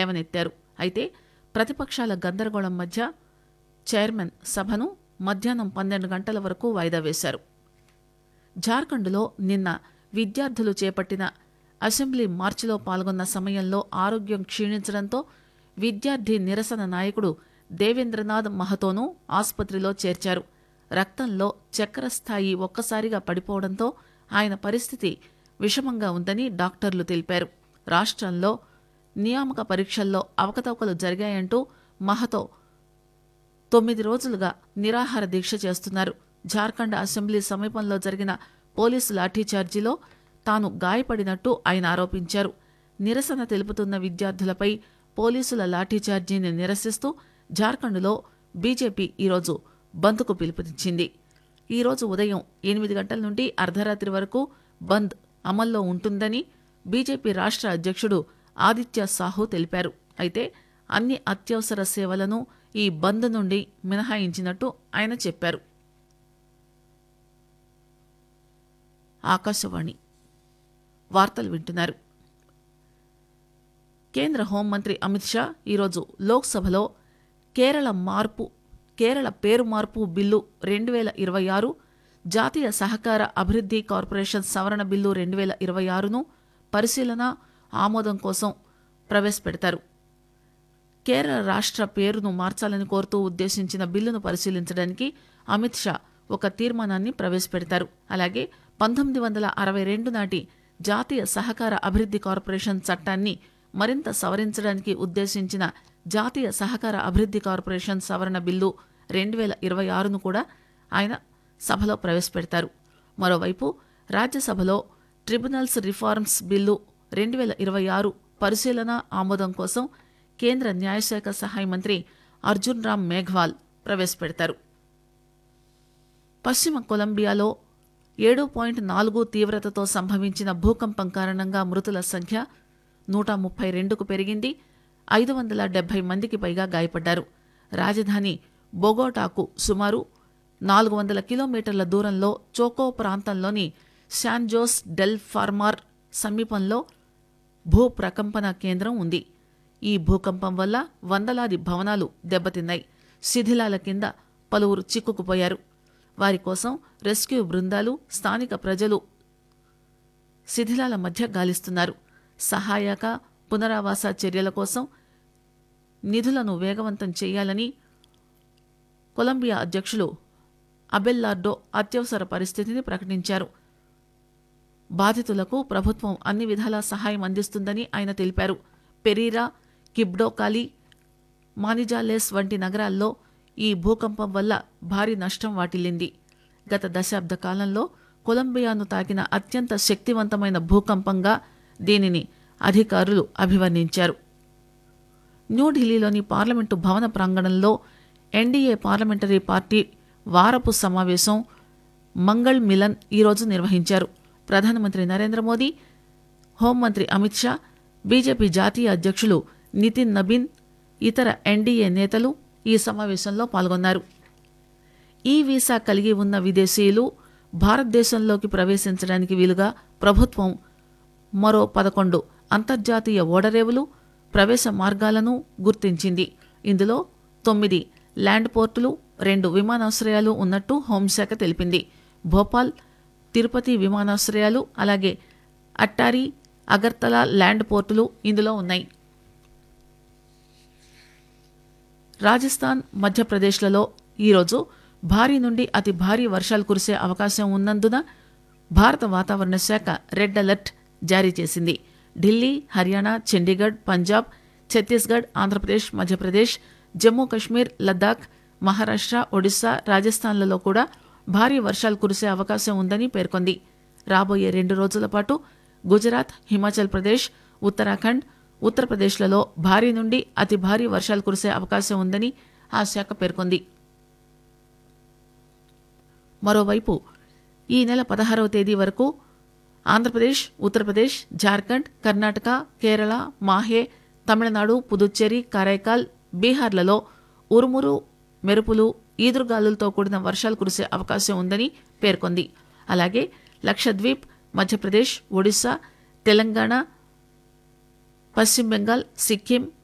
లేవనెత్తారు అయితే ప్రతిపక్షాల గందరగోళం మధ్య చైర్మన్ సభను మధ్యాహ్నం పన్నెండు గంటల వరకు వాయిదా వేశారు జార్ఖండ్లో నిన్న విద్యార్థులు చేపట్టిన అసెంబ్లీ మార్చిలో పాల్గొన్న సమయంలో ఆరోగ్యం క్షీణించడంతో విద్యార్థి నిరసన నాయకుడు దేవేంద్రనాథ్ మహతోను ఆసుపత్రిలో చేర్చారు రక్తంలో చక్కెర స్థాయి ఒక్కసారిగా పడిపోవడంతో ఆయన పరిస్థితి విషమంగా ఉందని డాక్టర్లు తెలిపారు రాష్ట్రంలో నియామక పరీక్షల్లో అవకతవకలు జరిగాయంటూ మహతో తొమ్మిది రోజులుగా నిరాహార దీక్ష చేస్తున్నారు జార్ఖండ్ అసెంబ్లీ సమీపంలో జరిగిన పోలీసు లాఠీచార్జీలో తాను గాయపడినట్టు ఆయన ఆరోపించారు నిరసన తెలుపుతున్న విద్యార్థులపై పోలీసుల లాఠీచార్జీని నిరసిస్తూ జార్ఖండ్లో బీజేపీ ఈరోజు బంద్కు పిలుపునిచ్చింది ఈరోజు ఉదయం ఎనిమిది గంటల నుండి అర్ధరాత్రి వరకు బంద్ అమల్లో ఉంటుందని బీజేపీ రాష్ట్ర అధ్యక్షుడు ఆదిత్య సాహు తెలిపారు అయితే అన్ని అత్యవసర సేవలను ఈ బంద్ నుండి మినహాయించినట్టు ఆయన చెప్పారు ఆకాశవాణి వార్తలు వింటున్నారు కేంద్ర హోంమంత్రి అమిత్ షా ఈరోజు లోక్సభలో కేరళ మార్పు కేరళ పేరు మార్పు బిల్లు రెండు వేల ఇరవై ఆరు జాతీయ సహకార అభివృద్ధి కార్పొరేషన్ సవరణ బిల్లు రెండు వేల ఇరవై ఆరును పరిశీలన ఆమోదం కోసం ప్రవేశపెడతారు కేరళ రాష్ట్ర పేరును మార్చాలని కోరుతూ ఉద్దేశించిన బిల్లును పరిశీలించడానికి అమిత్ షా ఒక తీర్మానాన్ని ప్రవేశపెడతారు అలాగే పంతొమ్మిది వందల అరవై రెండు నాటి జాతీయ సహకార అభివృద్ధి కార్పొరేషన్ చట్టాన్ని మరింత సవరించడానికి ఉద్దేశించిన జాతీయ సహకార అభివృద్ధి కార్పొరేషన్ సవరణ బిల్లు రెండు వేల ఇరవై ఆరును కూడా ఆయన సభలో ప్రవేశపెడతారు మరోవైపు రాజ్యసభలో ట్రిబ్యునల్స్ రిఫార్మ్స్ బిల్లు రెండు వేల ఇరవై ఆరు పరిశీలన ఆమోదం కోసం కేంద్ర న్యాయశాఖ సహాయ మంత్రి అర్జున్ రామ్ మేఘ్వాల్ ప్రవేశపెడతారు పశ్చిమ కొలంబియాలో ఏడు పాయింట్ నాలుగు తీవ్రతతో సంభవించిన భూకంపం కారణంగా మృతుల సంఖ్య నూట ముప్పై రెండుకు పెరిగింది ఐదు వందల డెబ్బై మందికి పైగా గాయపడ్డారు రాజధాని బొగోటాకు సుమారు నాలుగు వందల కిలోమీటర్ల దూరంలో చోకో ప్రాంతంలోని శాన్జోస్ డెల్ ఫార్మార్ సమీపంలో భూ ప్రకంపన కేంద్రం ఉంది ఈ భూకంపం వల్ల వందలాది భవనాలు దెబ్బతిన్నాయి శిథిలాల కింద పలువురు చిక్కుకుపోయారు వారి కోసం రెస్క్యూ బృందాలు స్థానిక ప్రజలు శిథిలాల మధ్య గాలిస్తున్నారు సహాయక పునరావాస చర్యల కోసం నిధులను వేగవంతం చేయాలని కొలంబియా అధ్యక్షులు అబెల్లార్డో అత్యవసర పరిస్థితిని ప్రకటించారు బాధితులకు ప్రభుత్వం అన్ని విధాలా సహాయం అందిస్తుందని ఆయన తెలిపారు పెరీరా కిబ్డోకాలి మానిజాలేస్ వంటి నగరాల్లో ఈ భూకంపం వల్ల భారీ నష్టం వాటిల్లింది గత దశాబ్ద కాలంలో కొలంబియాను తాకిన అత్యంత శక్తివంతమైన భూకంపంగా దీనిని అధికారులు అభివర్ణించారు న్యూఢిల్లీలోని పార్లమెంటు భవన ప్రాంగణంలో ఎన్డీఏ పార్లమెంటరీ పార్టీ వారపు సమావేశం మంగళ్ మిలన్ ఈరోజు నిర్వహించారు ప్రధానమంత్రి నరేంద్ర మోదీ హోంమంత్రి అమిత్ షా బీజేపీ జాతీయ అధ్యక్షులు నితిన్ నబీన్ ఇతర ఎన్డీఏ నేతలు ఈ సమావేశంలో పాల్గొన్నారు ఈ వీసా కలిగి ఉన్న విదేశీయులు భారతదేశంలోకి ప్రవేశించడానికి వీలుగా ప్రభుత్వం మరో పదకొండు అంతర్జాతీయ ఓడరేవులు ప్రవేశ మార్గాలను గుర్తించింది ఇందులో తొమ్మిది ల్యాండ్ పోర్టులు రెండు విమానాశ్రయాలు ఉన్నట్టు హోంశాఖ తెలిపింది భోపాల్ తిరుపతి విమానాశ్రయాలు అలాగే అట్టారి అగర్తల ల్యాండ్ పోర్టులు ఇందులో ఉన్నాయి రాజస్థాన్ మధ్యప్రదేశ్లలో ఈరోజు భారీ నుండి అతి భారీ వర్షాలు కురిసే అవకాశం ఉన్నందున భారత వాతావరణ శాఖ రెడ్ అలర్ట్ జారీ చేసింది ఢిల్లీ హర్యానా చండీగఢ్ పంజాబ్ ఛత్తీస్గఢ్ ఆంధ్రప్రదేశ్ మధ్యప్రదేశ్ జమ్మూ కశ్మీర్ లద్దాఖ్ మహారాష్ట్ర ఒడిశా రాజస్థాన్లలో కూడా భారీ వర్షాలు కురిసే అవకాశం ఉందని పేర్కొంది రాబోయే రెండు రోజుల పాటు గుజరాత్ హిమాచల్ ప్రదేశ్ ఉత్తరాఖండ్ ఉత్తరప్రదేశ్లలో భారీ నుండి అతి భారీ వర్షాలు కురిసే అవకాశం ఉందని ఆ శాఖ పేర్కొంది మరోవైపు ఈ నెల పదహారవ తేదీ వరకు ఆంధ్రప్రదేశ్ ఉత్తరప్రదేశ్ జార్ఖండ్ కర్ణాటక కేరళ మాహే తమిళనాడు పుదుచ్చేరి కరైకాల్ బీహార్లలో ఉరుమురు మెరుపులు ఈదురుగాలులతో కూడిన వర్షాలు కురిసే అవకాశం ఉందని పేర్కొంది అలాగే లక్షద్వీప్ మధ్యప్రదేశ్ ఒడిశా తెలంగాణ పశ్చిమ బెంగాల్ సిక్కిం